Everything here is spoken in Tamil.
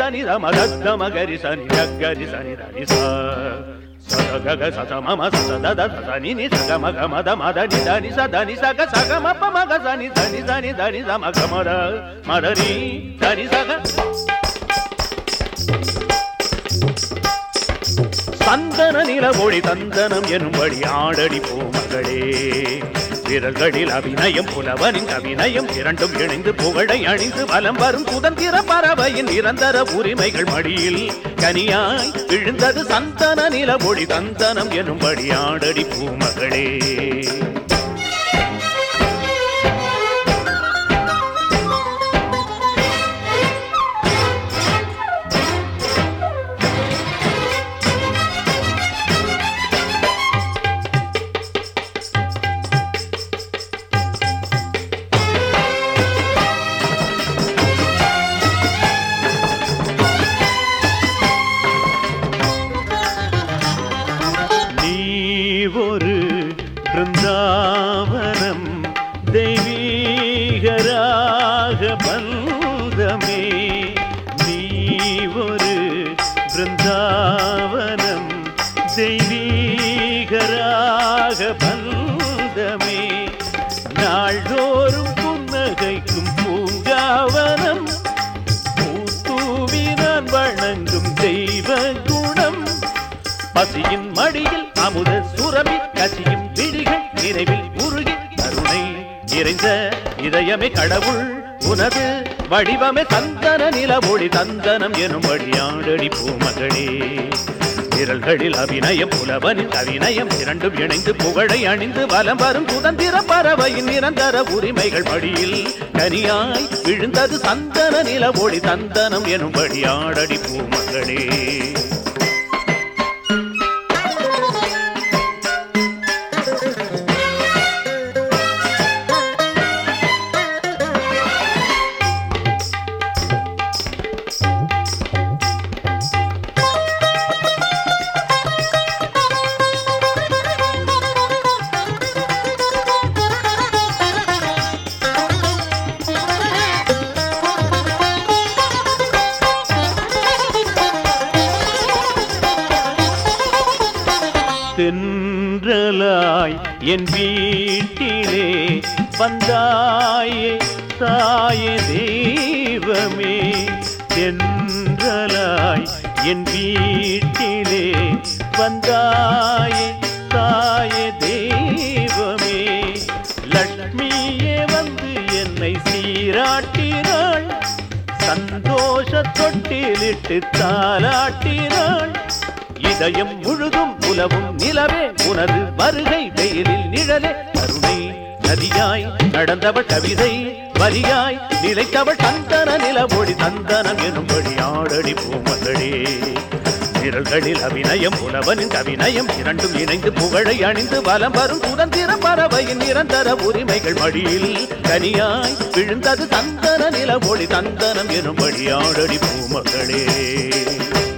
సని రమ దద్ద మగరి సని జగ్గరి సని దని స సద గగ సత మమ సత దద సని ని సగ మగ మద మద ని దని స దని సగ సగ మప మగ సని దని దని దని స మగ మద మద ని దని సగ சந்தன நிலமொழி தந்தனம் எனும்படி ஆடடி பூமகளே விரல்களில் அபிநயம் புலவனின் அபிநயம் இரண்டும் இணைந்து புகழை அணிந்து வலம் வரும் சுதந்திர பறவையின் நிரந்தர உரிமைகள் மடியில் கனியாய் விழுந்தது சந்தன நிலமொழி தந்தனம் எனும்படி ஆடடி பூமகளே நீ ஒரு பிருந்தாவனம் தெய்வீகராக பந்தமே நீ ஒரு பிருந்தாவனம் தெய்வீகராக பந்தமே நாள்தோறும் புன்னகைக்கும் பூங்காவனம் பூத்தூவி நான் வணங்கும் தெய்வ குணம் பசியின் மடியில் அமுத சுரபி கசியும் விழிகள் நினைவில் உருகி கருணை நிறைந்த இதயமே கடவுள் உனது வடிவமே சந்தன நிலமொழி தந்தனம் எனும் வழியாடடி பூமகளே விரல்களில் அபிநயம் புலவனின் அபிநயம் இரண்டும் இணைந்து புகழை அணிந்து வலம் வரும் சுதந்திர பறவையின் நிரந்தர உரிமைகள் படியில் கனியாய் விழுந்தது சந்தன நிலமொழி தந்தனம் எனும் வழியாடடி பூமகளே தென்றலாய் என் வீட்டிலே வந்தாயே தாயே தெய்வமே தென்றலாய் என் வீட்டிலே வந்தாயே தாயே தெய்வமே லட்சுமியே வந்து என்னை சீராட்டினாள் சந்தோஷ தொட்டிலிட்டு தாலாட்டினாள் இதயம் முழுதும் உலவும் நிலவே உனது வருகை வெயிலில் நிழலே கருணை நதியாய் நடந்தவள் கவிதை வலியாய் நிலைத்தவள் தந்தன நிலமொழி தந்தனம் எனும்படி ஆடடி பூமகளே விரல்களில் அபிநயம் புலவனின் அபிநயம் இரண்டும் இணைந்து புகழை அணிந்து வலம் வரும் சுதந்திர பறவையின் நிரந்தர உரிமைகள் மடியில் கனியாய் விழுந்தது தந்தன நிலமொழி தந்தனம் எனும்படி ஆடடி பூமகளே